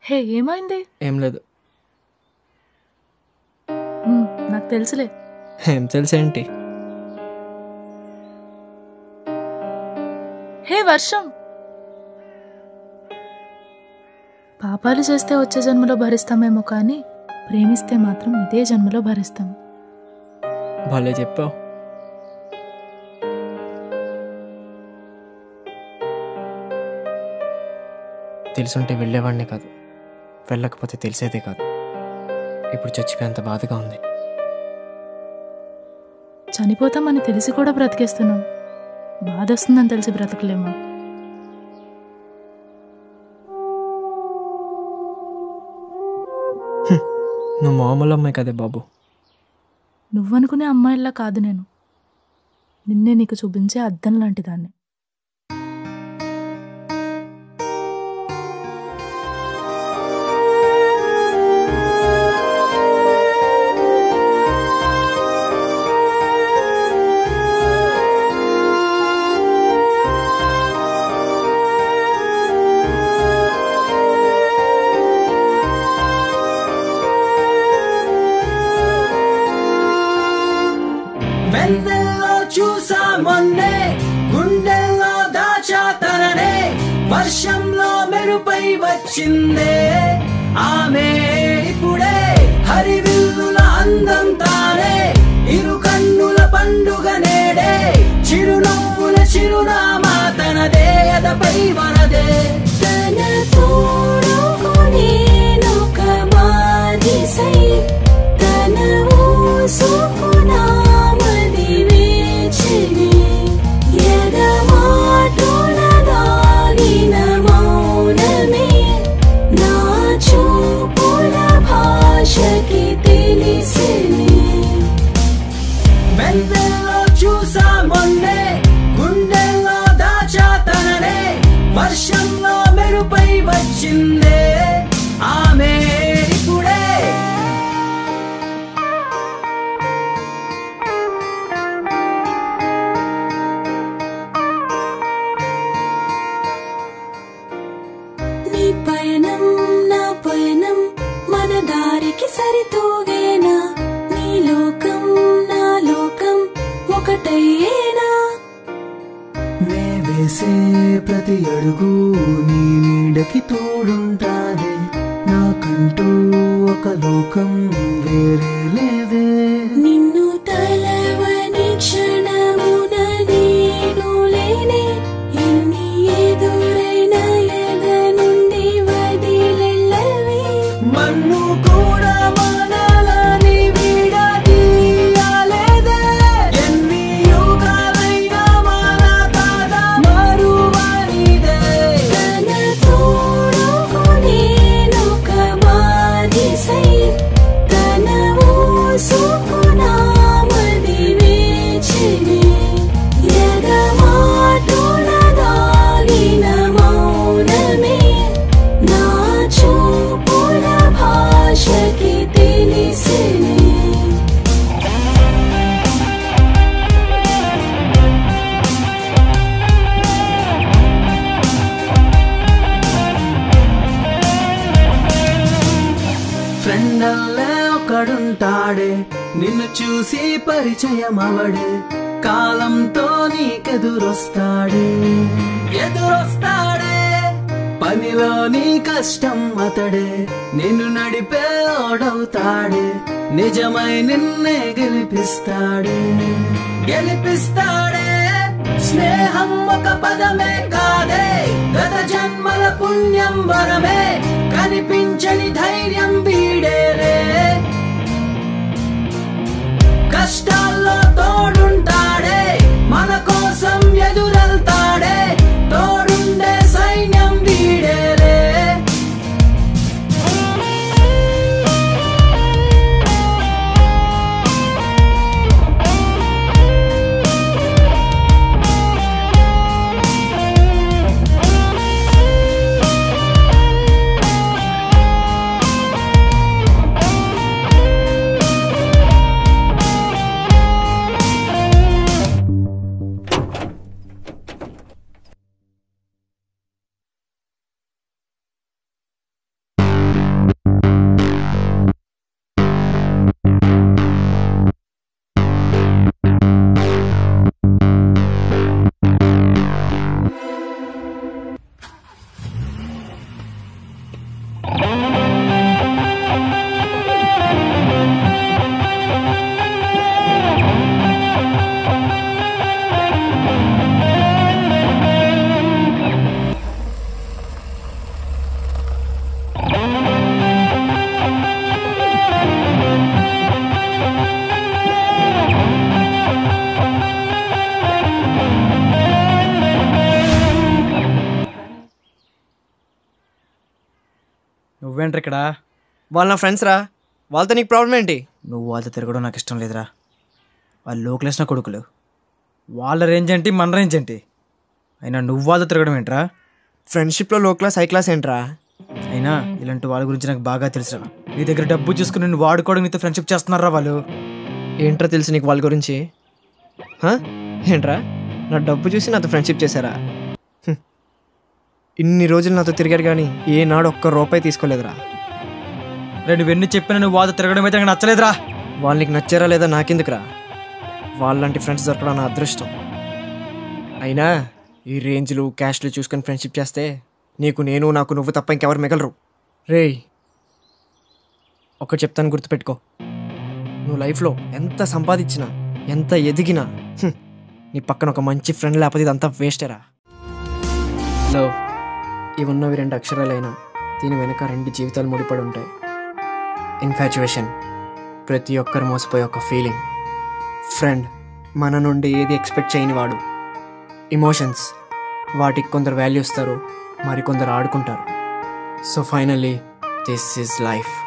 హే ఏమైంది ఏం లేదు మ్, నాకు తెలుసులే ఏం తెలుసేంటి హే వర్షం పాపాలు చేస్తే వచ్చే జన్మలో భరిస్తామేమో కానీ ప్రేమిస్తే మాత్రం ఇదే జన్మలో భరిస్తాం భలే చెప్పావు తెలుసుంటే వెళ్ళేవాడినే కాదు వెళ్ళకపోతే తెలిసేదే కాదు ఇప్పుడు చచ్చిపోయేంత బాధగా ఉంది చనిపోతామని తెలిసి కూడా బ్రతికేస్తున్నాం బాధ వస్తుందని తెలిసి బ్రతకలేమా నువ్వు మామూలు అమ్మాయి కదే బాబు నువ్వనుకునే అమ్మాయిలా కాదు నేను నిన్నే నీకు చూపించే అద్దం లాంటి దాన్ని వెన్నెల్లో చూసా మొన్నే గుండెల్లో దాచా తననే వర్షంలో మెరుపై వచ్చిందే ఆమె ఇప్పుడే హరివిల్లుల అందం తానే ఇరు కన్నుల పండుగ నేడే చిరునవ్వుల చిరునామా తనదే ఎదపై మనదే తన తోడుకు నేనొక బానిసై తన ఊసుకు నామది వేచిని ఎడమాటున దాగిన మౌనమే నా చూపుల భాషకి తెలిసిని వెన్నెల్లో చూసా మొన్నే గుండెల్లో దాచా తననే వర్షంలో మెరుపై వచ్చిందే ఆమె ఇప్పుడే నీ పయనం నా పయనం మన దారికి సరితూగేనా నీ లోకం నా లోకం ఒకటయ్యేనా నే వేసే ప్రతి అడుగు నీ నీడకి తోడుంటాదే నాకంటూ ఒక లోకం వేరే లేదే నిన్ను తలవని క్షణమున నేను లేనే ఎన్ని ఎదురైన ఎద నుండి వదిలెళ్ళవే మన్ను కూడా మనలని విడదీయాలేదే ఎన్ని యుగాలైనా మన తాత మరువనిదే తన తోడుకు నేనొక బానిసై తన ఊసుకు నామది వేచిని ఎడమాటున దాగిన మౌనమే నా చూపుల భాషకి తెలిసిని ఫ్రెండల్లే ఒకడుంటాడే నిన్ను చూసి పరిచయం అవడే కాలంతో నీకెదురొస్తాడే ఎదురొస్తాడే పనిలో నీ కష్టం అతడే నిన్ను నడిపే ఓడవుతాడే నిజమై నిన్నే గెలిపిస్తాడే గెలిపిస్తాడే స్నేహం ఒక పదమే కాదే గత జన్మల పుణ్యం వరమే కనిపించని ధైర్యం వీడేలే కష్టాల్లో తోడుంటాడే మన కోసం ఎదురెళ్తాడే తోడుండే సైన్యం వీడేలే నువ్వేంట్రా ఇక్కడ వాళ్ళు నా ఫ్రెండ్స్ రా వాళ్ళతో నీకు ప్రాబ్లం ఏంటి నువ్వు వాళ్ళతో తిరగడం నాకు ఇష్టం లేదురా వాళ్ళు లోకలేసిన కొడుకులు వాళ్ళ రేంజ్ ఏంటి మన రేంజ్ ఏంటి అయినా నువ్వు వాళ్ళతో తిరగడం ఏంట్రా ఫ్రెండ్షిప్లో లో క్లాస్ హై క్లాస్ ఏంట్రా అయినా ఇలాంటి వాళ్ళ గురించి నాకు బాగా తెలుసురా నీ దగ్గర డబ్బు చూసుకుని నేను వాడుకోవడం నీతో ఫ్రెండ్షిప్ చేస్తున్నారా వాళ్ళు ఏంట్రా తెలుసు నీకు వాళ్ళ గురించి హా? ఏంట్రా నా డబ్బు చూసి నాతో ఫ్రెండ్షిప్ చేశారా హ్మ్. ఇన్ని రోజులు నాతో తిరిగారు కానీ ఏనాడు ఒక్క రూపాయి తీసుకోలేదురా రెండు వెన్ను చెప్పిన నువ్వు వాళ్ళతో తిరగడం అయితే నాకు నచ్చలేదురా వాళ్ళు నీకు నచ్చారా లేదా నాకెందుకురా వాళ్ళంటి ఫ్రెండ్స్ దొరకడం నా అదృష్టం అయినా ఈ రేంజ్లు క్యాష్లు చూసుకొని ఫ్రెండ్షిప్ చేస్తే నీకు నేను నాకు నువ్వు తప్ప ఇంకెవరు మిగలరు రేయ్ ఒకటి చెప్తాను గుర్తుపెట్టుకో నువ్వు లైఫ్లో ఎంత సంపాదించినా ఎంత ఎదిగినా హ్మ్, నీ పక్కన ఒక మంచి ఫ్రెండ్ లేకపోతే ఇదంతా వేస్టేరా లవ్ ఇవి ఉన్నవి రెండు అక్షరాలైనా దీని వెనక రెండు జీవితాలు ముడిపడి ఉంటాయి ఇన్ఫాచువేషన్ ప్రతి ఒక్కరు మోసపోయే ఒక ఫీలింగ్ ఫ్రెండ్ మన నుండి ఏది ఎక్స్పెక్ట్ చేయని వాడు ఇమోషన్స్ వాటికి కొందరు వాల్యూ ఇస్తారు మరికొందరు ఆడుకుంటారు so finally this is life